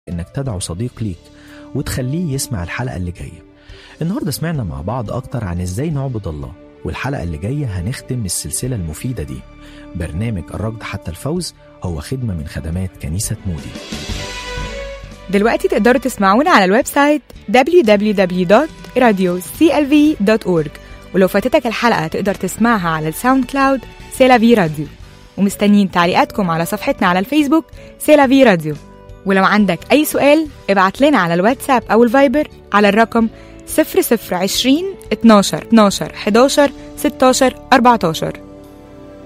إنك تدعو صديق ليك وتخليه يسمع الحلقة اللي جاية النهاردة سمعنا مع بعض أكتر عن إزاي نعبد الله والحلقة اللي جاية هنختم السلسلة المفيدة دي برنامج الركض حتى الفوز هو خدمة من خدمات كنيسة مودي دلوقتي تقدروا تسمعونا على الويب سايت www.radioclv.org ولو فاتتك الحلقة تقدر تسمعها على الساوند كلاود سيلافي راديو ومستنيين تعليقاتكم على صفحتنا على الفيسبوك سيلافي راديو ولو عندك أي سؤال ابعت لنا على الواتساب أو الفايبر على الرقم 0020 12 12 11 16 14